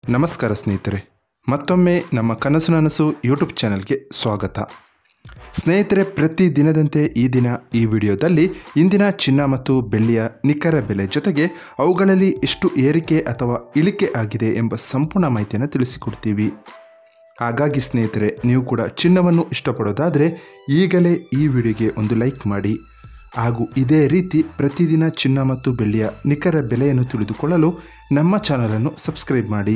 ನಮಸ್ಕಾರ ಸ್ನೇಹಿತರೆ ಮತ್ತೊಮ್ಮೆ ನಮ್ಮ ಕನಸು ನನಸು ಯೂಟ್ಯೂಬ್ ಚಾನಲ್ಗೆ ಸ್ವಾಗತ ಸ್ನೇಹಿತರೆ ಪ್ರತಿ ದಿನದಂತೆ ಈ ದಿನ ಈ ವಿಡಿಯೋದಲ್ಲಿ ಇಂದಿನ ಚಿನ್ನ ಮತ್ತು ಬೆಳ್ಳಿಯ ನಿಖರ ಬೆಲೆ ಜೊತೆಗೆ ಅವುಗಳಲ್ಲಿ ಎಷ್ಟು ಏರಿಕೆ ಅಥವಾ ಇಳಿಕೆ ಆಗಿದೆ ಎಂಬ ಸಂಪೂರ್ಣ ಮಾಹಿತಿಯನ್ನು ತಿಳಿಸಿಕೊಡ್ತೀವಿ ಹಾಗಾಗಿ ಸ್ನೇಹಿತರೆ ನೀವು ಕೂಡ ಚಿನ್ನವನ್ನು ಇಷ್ಟಪಡೋದಾದರೆ ಈಗಲೇ ಈ ವಿಡಿಯೋಗೆ ಒಂದು ಲೈಕ್ ಮಾಡಿ ಹಾಗೂ ಇದೇ ರೀತಿ ಪ್ರತಿದಿನ ಚಿನ್ನ ಮತ್ತು ಬೆಳ್ಳಿಯ ನಿಖರ ಬೆಲೆಯನ್ನು ತಿಳಿದುಕೊಳ್ಳಲು ನಮ್ಮ ಚಾನಲನ್ನು ಸಬ್ಸ್ಕ್ರೈಬ್ ಮಾಡಿ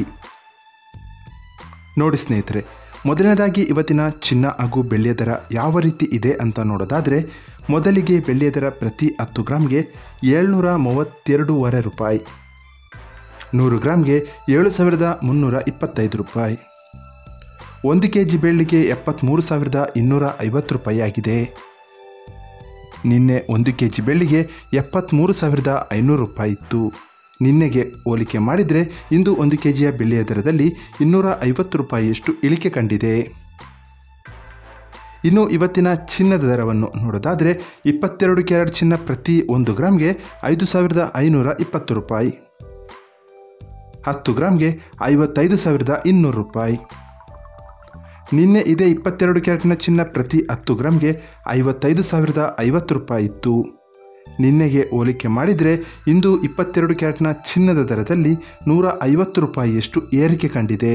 ನೋಡಿ ಸ್ನೇಹಿತರೆ ಮೊದಲನೇದಾಗಿ ಇವತ್ತಿನ ಚಿನ್ನ ಹಾಗೂ ಬೆಳ್ಳಿಯ ದರ ಯಾವ ರೀತಿ ಇದೆ ಅಂತ ನೋಡೋದಾದರೆ ಮೊದಲಿಗೆ ಬೆಳ್ಳಿಯ ದರ ಪ್ರತಿ ಹತ್ತು ಗ್ರಾಮ್ಗೆ ಏಳ್ನೂರ ಮೂವತ್ತೆರಡೂವರೆ ರೂಪಾಯಿ ನೂರು ಗ್ರಾಮ್ಗೆ ಏಳು ಸಾವಿರದ ಮುನ್ನೂರ ಇಪ್ಪತ್ತೈದು ರೂಪಾಯಿ ಒಂದು ಕೆ ಜಿ ಬೆಳ್ಳಿಗೆ ಎಪ್ಪತ್ತ್ಮೂರು ಸಾವಿರದ ಇನ್ನೂರ ಐವತ್ತು ರೂಪಾಯಿ ಆಗಿದೆ ನಿನ್ನೆ ಒಂದು ಕೆ ಜಿ ಬೆಳ್ಳಿಗೆ ಎಪ್ಪತ್ತ್ಮೂರು ಸಾವಿರದ ಐನೂರು ರೂಪಾಯಿ ಇತ್ತು ನಿನ್ನೆಗೆ ಹೋಲಿಕೆ ಮಾಡಿದರೆ ಇಂದು ಒಂದು ಕೆ ಜಿಯ ಬೆಳ್ಳಿಯ ದರದಲ್ಲಿ ಇನ್ನೂರ ಐವತ್ತು ರೂಪಾಯಿಯಷ್ಟು ಇಳಿಕೆ ಕಂಡಿದೆ ಇನ್ನು ಇವತ್ತಿನ ಚಿನ್ನದ ದರವನ್ನು ನೋಡೋದಾದರೆ ಇಪ್ಪತ್ತೆರಡು ಕ್ಯಾರೆಟ್ ಚಿನ್ನ ಪ್ರತಿ ಒಂದು ಗ್ರಾಮ್ಗೆ ಐದು ಸಾವಿರದ ಐನೂರ ಇಪ್ಪತ್ತು ರೂಪಾಯಿ ಹತ್ತು ಗ್ರಾಮ್ಗೆ ಐವತ್ತೈದು ಸಾವಿರದ ಇನ್ನೂರು ರೂಪಾಯಿ ನಿನ್ನೆ ಇದೇ ಇಪ್ಪತ್ತೆರಡು ಕ್ಯಾರೆಟ್ನ ಚಿನ್ನ ಪ್ರತಿ ಹತ್ತು ಗ್ರಾಮ್ಗೆ ಐವತ್ತೈದು ಸಾವಿರದ ಐವತ್ತು ರೂಪಾಯಿ ಇತ್ತು ನಿನ್ನೆಗೆ ಹೋಲಿಕೆ ಮಾಡಿದರೆ ಇಂದು ಇಪ್ಪತ್ತೆರಡು ಕ್ಯಾರೆಟ್ನ ಚಿನ್ನದ ದರದಲ್ಲಿ ನೂರ ಐವತ್ತು ರೂಪಾಯಿಯಷ್ಟು ಏರಿಕೆ ಕಂಡಿದೆ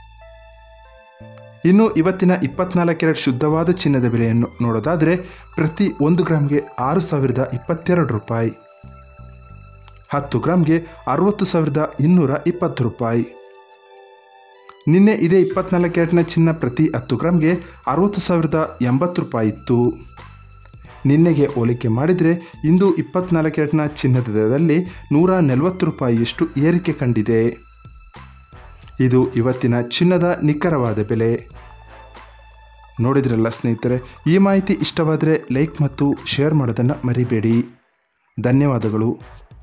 ಇನ್ನು ಇವತ್ತಿನ ಇಪ್ಪತ್ನಾಲ್ಕು ಕ್ಯಾರೆಟ್ ಶುದ್ಧವಾದ ಚಿನ್ನದ ಬೆಲೆಯನ್ನು ನೋಡೋದಾದರೆ ಪ್ರತಿ ಒಂದು ಗ್ರಾಮ್ಗೆ ಆರು ಸಾವಿರದ ಇಪ್ಪತ್ತೆರಡು ರೂಪಾಯಿ ಹತ್ತು ಗ್ರಾಮ್ಗೆ ಅರವತ್ತು ಸಾವಿರದ ಇನ್ನೂರ ಇಪ್ಪತ್ತು ರೂಪಾಯಿ ನಿನ್ನೆ ಇದೇ ಇಪ್ಪತ್ನಾಲ್ಕು ಕ್ಯಾರೆಟ್ನ ಚಿನ್ನ ಪ್ರತಿ ಹತ್ತು ಗ್ರಾಮ್ಗೆ ಅರವತ್ತು ಸಾವಿರದ ಎಂಬತ್ತು ರೂಪಾಯಿ ಇತ್ತು ನಿನ್ನೆಗೆ ಹೋಲಿಕೆ ಮಾಡಿದರೆ ಇಂದು ಇಪ್ಪತ್ನಾಲ್ಕು ಕ್ಯಾರೆಟ್ನ ಚಿನ್ನದ ದರದಲ್ಲಿ ನೂರ ನಲವತ್ತು ರೂಪಾಯಿಯಷ್ಟು ಏರಿಕೆ ಕಂಡಿದೆ ಇದು ಇವತ್ತಿನ ಚಿನ್ನದ ನಿಖರವಾದ ಬೆಲೆ ನೋಡಿದ್ರಲ್ಲ ಸ್ನೇಹಿತರೆ ಈ ಮಾಹಿತಿ ಇಷ್ಟವಾದರೆ ಲೈಕ್ ಮತ್ತು ಶೇರ್ ಮಾಡೋದನ್ನು ಮರಿಬೇಡಿ ಧನ್ಯವಾದಗಳು